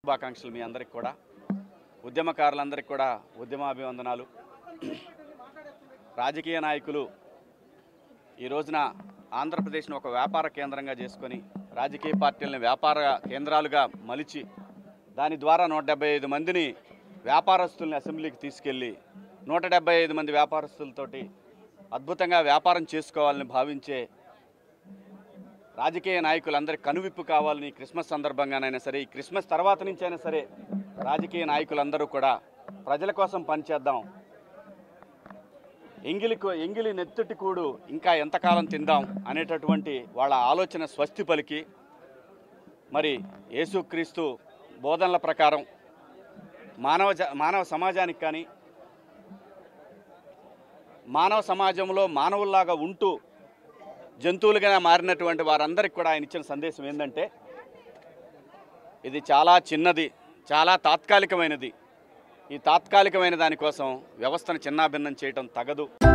శుభాకాంక్షలు మీ అందరికి కూడా ఉద్యమకారులందరికీ కూడా ఉద్యమాభివందనాలు రాజకీయ నాయకులు ఈ రోజున ఆంధ్రప్రదేశ్ను ఒక వ్యాపార కేంద్రంగా చేసుకొని రాజకీయ పార్టీలను వ్యాపార కేంద్రాలుగా మలిచి దాని ద్వారా నూట డెబ్బై ఐదు మందిని వ్యాపారస్తుల్ని అసెంబ్లీకి తీసుకెళ్ళి నూట డెబ్బై ఐదు మంది వ్యాపారస్తులతోటి అద్భుతంగా వ్యాపారం చేసుకోవాలని భావించే రాజకీయ నాయకులందరి కనువిప్పు కావాలని ఈ క్రిస్మస్ సందర్భంగానైనా సరే ఈ క్రిస్మస్ తర్వాత నుంచైనా సరే రాజకీయ నాయకులందరూ కూడా ప్రజల కోసం పనిచేద్దాం ఎంగిలి కూ- ఎంగిలి నెత్తుటి కూడు ఇంకా ఎంతకాలం తిందాం అనేటటువంటి వాళ్ళ ఆలోచన స్వస్తి పలికి మరి యేసుక్రీస్తు బోధనల ప్రకారం మానవ జ మానవ సమాజానికి కానీ మానవ సమాజంలో మానవుల్లాగా ఉంటూ జంతువులుగా మారినటువంటి వారందరికీ కూడా ఆయన ఇచ్చిన సందేశం ఏంటంటే ఇది చాలా చిన్నది చాలా తాత్కాలికమైనది ఈ తాత్కాలికమైన దానికోసం వ్యవస్థను చిన్నాభిన్నం చేయటం తగదు